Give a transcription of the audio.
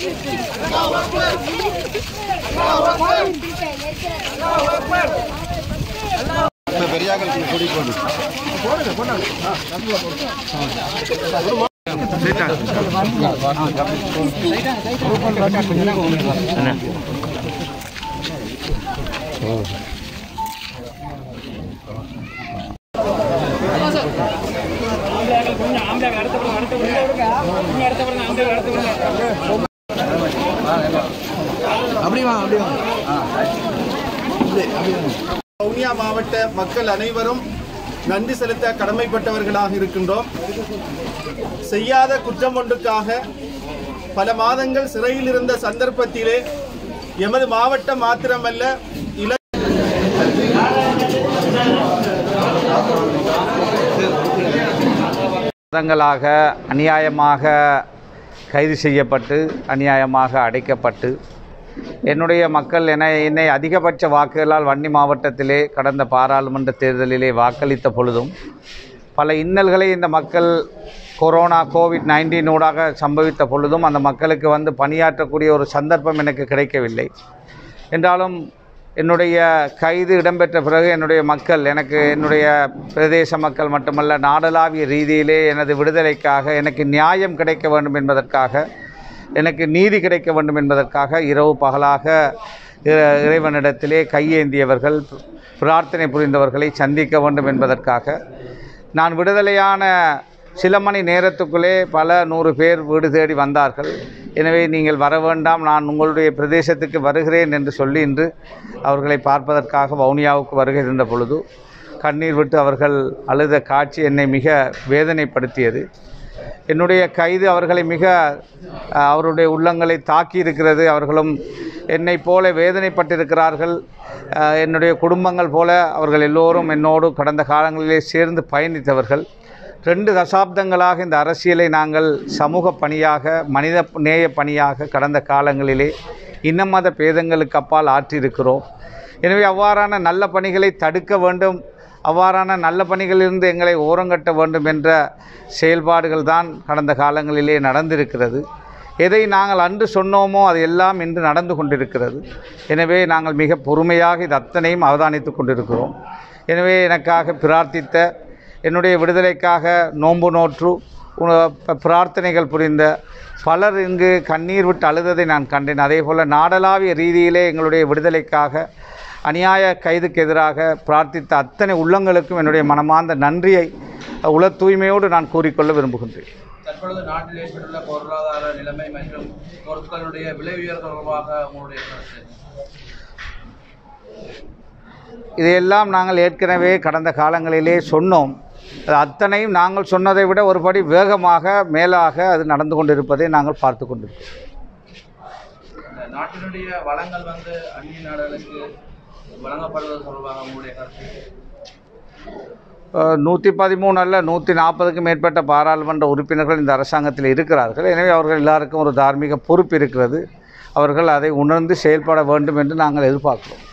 பெரியாக்கள் கொடி போடு வவுனியா மாவட்ட மக்கள் அனைவரும் நன்றி செலுத்த கடமைப்பட்டவர்களாக இருக்கின்றோம் செய்யாத குற்றம் ஒன்றுக்காக பல மாதங்கள் சிறையில் இருந்த சந்தர்ப்பத்திலே எமது மாவட்டம் மாத்திரமல்ல இல மாதங்களாக அநியாயமாக கைது செய்யப்பட்டு அநியாயமாக அடைக்கப்பட்டு என்னுடைய மக்கள் என என்னை அதிகபட்ச வாக்குகளால் வன்னி மாவட்டத்திலே கடந்த பாராளுமன்ற தேர்தலிலே வாக்களித்த பொழுதும் பல இன்னல்களை இந்த மக்கள் கொரோனா கோவிட் நைன்டீன் ஊடாக சம்பவித்த பொழுதும் அந்த மக்களுக்கு வந்து பணியாற்றக்கூடிய ஒரு சந்தர்ப்பம் எனக்கு கிடைக்கவில்லை என்றாலும் என்னுடைய கைது இடம்பெற்ற பிறகு என்னுடைய மக்கள் எனக்கு என்னுடைய பிரதேச மக்கள் மட்டுமல்ல நாடளாவிய ரீதியிலே எனது விடுதலைக்காக எனக்கு நியாயம் கிடைக்க வேண்டும் என்பதற்காக எனக்கு நீதி கிடைக்க வேண்டும் என்பதற்காக இரவு பகலாக இற- இறைவனிடத்திலே கையேந்தியவர்கள் பிரார்த்தனை புரிந்தவர்களை சந்திக்க வேண்டும் என்பதற்காக நான் விடுதலையான சில மணி நேரத்துக்குள்ளே பல நூறு பேர் வீடு தேடி வந்தார்கள் எனவே நீங்கள் வர வேண்டாம் நான் உங்களுடைய பிரதேசத்துக்கு வருகிறேன் என்று சொல்லி இன்று அவர்களை பார்ப்பதற்காக வவுனியாவுக்கு வருகை இருந்த பொழுது கண்ணீர் விட்டு அவர்கள் அழுத காட்சி என்னை மிக வேதனைப்படுத்தியது என்னுடைய கைது அவர்களை மிக அஹ், அவருடைய உள்ளங்களை தாக்கி இருக்கிறது அவர்களும் என்னைப் போல வேதனைப்பட்டிருக்கிறார்கள் அஹ், என்னுடைய குடும்பங்கள் போல அவர்கள் எல்லோரும் என்னோடு கடந்த காலங்களிலே சேர்ந்து பயணித்தவர்கள் ரெண்டு தசாப்தங்களாக இந்த அரசியலை நாங்கள் சமூக பணியாக மனித நேய பணியாக கடந்த காலங்களிலே இன மத பேதங்களுக்கு அப்பால் ஆற்றியிருக்கிறோம் எனவே அவ்வாறான நல்ல பணிகளை தடுக்க வேண்டும் அவ்வாறான நல்ல பணிகளிலிருந்து எங்களை ஓரங்கட்ட வேண்டும் என்ற செயல்பாடுகள் தான் கடந்த காலங்களிலே நடந்திருக்கிறது எதை நாங்கள் அன்று சொன்னோமோ அது எல்லாம் இன்று நடந்து கொண்டிருக்கிறது எனவே நாங்கள் மிக பொறுமையாக இது அத்தனையும் அவதானித்து கொண்டிருக்கிறோம் எனவே எனக்காக பிரார்த்தித்த என்னுடைய விடுதலைக்காக நோன்பு நோற்று உண- ப- பிரார்த்தனைகள் புரிந்த பலர் இங்கு கண்ணீர் விட்டு அழுததை நான் கண்டேன் அதே போல் நாடளாவிய ரீதியிலே எங்களுடைய விடுதலைக்காக அநியாய கைதுக்கு எதிராக பிரார்த்தித்த அத்தனை உள்ளங்களுக்கும் என்னுடைய மனமார்ந்த நன்றியை உள தூய்மையோடு நான் கூறிக்கொள்ள விரும்புகின்றேன் தற்பொழுது நாட்டில் ஏற்பட்டுள்ள பொருளாதார நிலைமை மற்றும் பொருட்களுடைய விலை உயர்வு தொடர்பாக உங்களுடைய கருத்து இதையெல்லாம் நாங்கள் ஏற்கனவே கடந்த காலங்களிலே சொன்னோம் அது அத்தனையும் நாங்கள் சொன்னதை விட ஒருபடி வேகமாக மேலாக அது நடந்து கொண்டிருப்பதை நாங்கள் பார்த்து கொண்டிருக்கிறோம் இந்த நாட்டினுடைய வளங்கள் வந்து அந்நிய நாடுகளுக்கு வழங்கப்படுவது தொடர்பாக உங்களுடைய கருத்து நூற்றி பதிமூணு அல்ல நூற்றி நாற்பதுக்கும் மேற்பட்ட பாராளுமன்ற உறுப்பினர்கள் இந்த அரசாங்கத்தில் இருக்கிறார்கள் எனவே அவர்கள் எல்லாருக்கும் ஒரு தார்மீக பொறுப்பு இருக்கிறது அவர்கள் அதை உணர்ந்து செயல்பட வேண்டும் என்று நாங்கள் எதிர்பார்க்கிறோம்